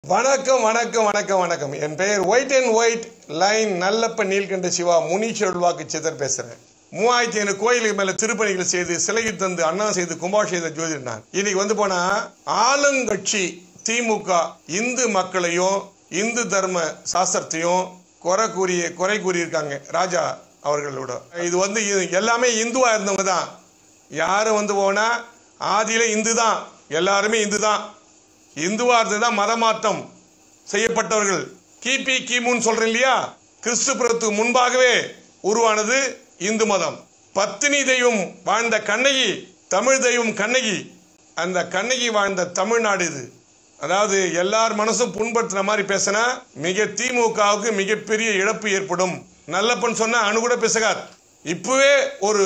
வணக்கம் வணக்கம் வணக்கம் வணக்கம் என் பெயர் white and white line Nallappa Neelkanta Siva முனீஸ்வரல்வாக்கு சித்தர் பேசுறேன் மூவாயிரத்தி ஐநூறு கோயிலுக்கு மேல திருப்பணிகள் செய்து சிலை தந்து அண்ணா செய்து கும்பாஷ் செய்த ஜோதிடர் நான் இன்னைக்கு வந்து போனா ஆளுங்கட்சி திமுக இந்து மக்களையும் இந்து தர்ம சாஸ்திரத்தையும் குறை கூறிய குறை கூறியிருக்காங்க ராஜா அவர்களோட இது வந்து இது எல்லாமே இந்துவா இருந்தவங்க தான் யாரும் வந்து போனா ஆதியில இந்து தான் எல்லாருமே இந்து தான் இந்துவா இருந்ததுதான் மதமாற்றம் செய்யப்பட்டவர்கள் கிபி கிமுன்னு சொல்றேன் இல்லையா கிறிஸ்து பிறத்துக்கு முன்பாகவே உருவானது இந்து மதம் பத்தினி தெய்வம் வாழ்ந்த கண்ணகி தமிழ் தெய்வம் கண்ணகி அந்த கண்ணகி வாழ்ந்த தமிழ்நாடு இது அதாவது எல்லார் மனசும் புண்படுத்துற மாதிரி பேசினா மிக திமுகவுக்கு மிகப்பெரிய இழப்பு ஏற்படும் நல்லப்பன் சொன்னா அணு கூட பேசுகார் இப்பவே ஒரு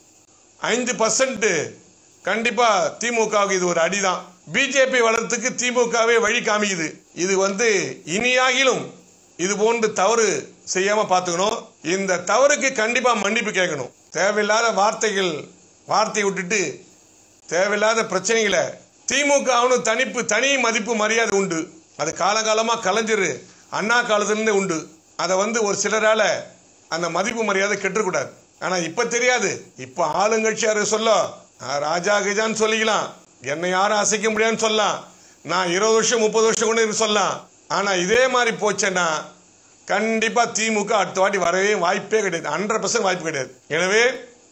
ஐந்து பர்சன்ட் கண்டிப்பா திமுகவுக்கு இது ஒரு அடிதான் பிஜேபி வளர்த்துக்கு திமுகவே வழி காமிக்குது இது வந்து இனியாகிலும் இது போன்று தவறு செய்யாம பார்த்துக்கணும் இந்த தவறுக்கு கண்டிப்பா மன்னிப்பு கேட்கணும் தேவையில்லாத வார்த்தைகள் வார்த்தையை விட்டுட்டு தேவையில்லாத பிரச்சனைகளை திமுகவுன்னு தனிப்பு தனி மதிப்பு மரியாதை உண்டு அது காலகாலமா கலைஞர் அண்ணா காலத்திலிருந்தே உண்டு அதை வந்து ஒரு சிலரால அந்த மதிப்பு மரியாதை கெட்டுக்கூடாது ஆனா இப்ப தெரியாது இப்ப ஆளுங்கட்சியாரு சொல்ல நான் ராஜா கஜான்னு சொல்லிக்கலாம் என்னை யாரும் அசைக்க முடியாதுன்னு சொல்லலாம் நான் இருபது வருஷம் முப்பது வருஷம் கூட இருந்து சொல்லலாம் ஆனா இதே மாதிரி போச்சேன்னா கண்டிப்பா திமுக அடுத்த வாட்டி வரவே வாய்ப்பே கிடையாது ஹண்ட்ரட் பர்சன்ட் வாய்ப்பு கிடையாது எனவே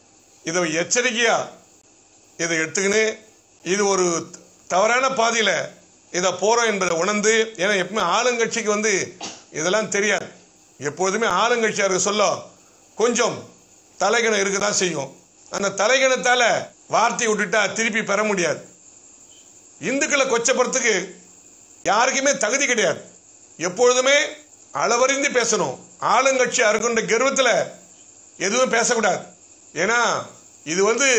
இதை எச்சரிக்கையா இதை எடுத்துக்கின்னு இது ஒரு தவறான பாதையில இதை போறோம் என்பதை உணர்ந்து ஏன்னா எப்பவுமே ஆளுங்கட்சிக்கு வந்து இதெல்லாம் தெரியாது எப்போதுமே ஆளுங்கட்சியாருக்கு சொல்ல கொஞ்சம் தலைகணம் இருக்கதான் செய்யும் அந்த தலைகணத்தால வார்த்தையை விட்டுட்டா திருப்பி பெற முடியாது இந்துக்களை கொச்சப்படுறதுக்கு யாருக்குமே தகுதி கிடையாது எப்பொழுதுமே அளவறிந்து பேசணும் ஆளுங்கட்சி அருகின்ற கர்வத்தில் எதுவும் பேசக்கூடாது ஏன்னா இது வந்து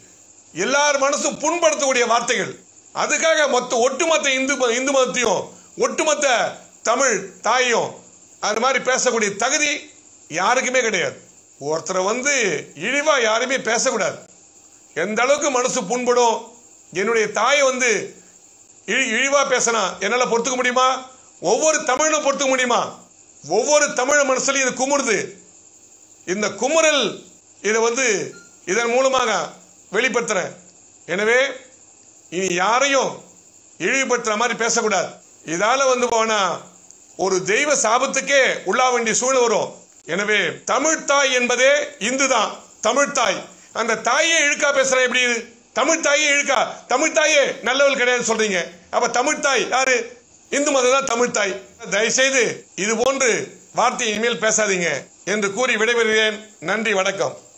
எல்லார் மனசும் புண்படுத்தக்கூடிய வார்த்தைகள் அதுக்காக மொத்த ஒட்டுமொத்த இந்து ம- இந்து மதத்தையும் ஒட்டுமொத்த தமிழ் தாயையும் அது மாதிரி பேசக்கூடிய தகுதி யாருக்குமே கிடையாது ஒருத்தரை வந்து இழிவா யாருமே பேசக்கூடாது எந்த அளவுக்கு மனசு புண்படும் என்னுடைய தாயை வந்து இழி இழிவா பேசினா என்னால பொறுத்துக்க முடியுமா ஒவ்வொரு தமிழும் பொறுத்துக்க முடியுமா ஒவ்வொரு தமிழ் மனசுலையும் இது குமுறுது இந்த குமுறல் இதை வந்து இதன் மூலமாக வெளிப்படுத்துறேன் எனவே இனி யாரையும் இழிவுபடுத்துற மாதிரி பேசக்கூடாது இதால வந்து போனா ஒரு தெய்வ சாபத்துக்கே உள்ளா வேண்டிய சூழ்நிலை வரும் எனவே தமிழ் தாய் என்பதே இந்து தான் தமிழ் தாய் அந்த தாயே இழுக்கா பேசுற எப்படி இது? தமிழ் தாயே இழுக்கா தமிழ் தாயே நல்லவள் கிடையாது சொல்றீங்க அப்ப தமிழ் தாய் யாரு இந்து மதம் தான் தமிழ் தாய் தயவுசெய்து இது போன்று வார்த்தை இனிமேல் பேசாதீங்க என்று கூறி விடைபெறுகிறேன் நன்றி வணக்கம்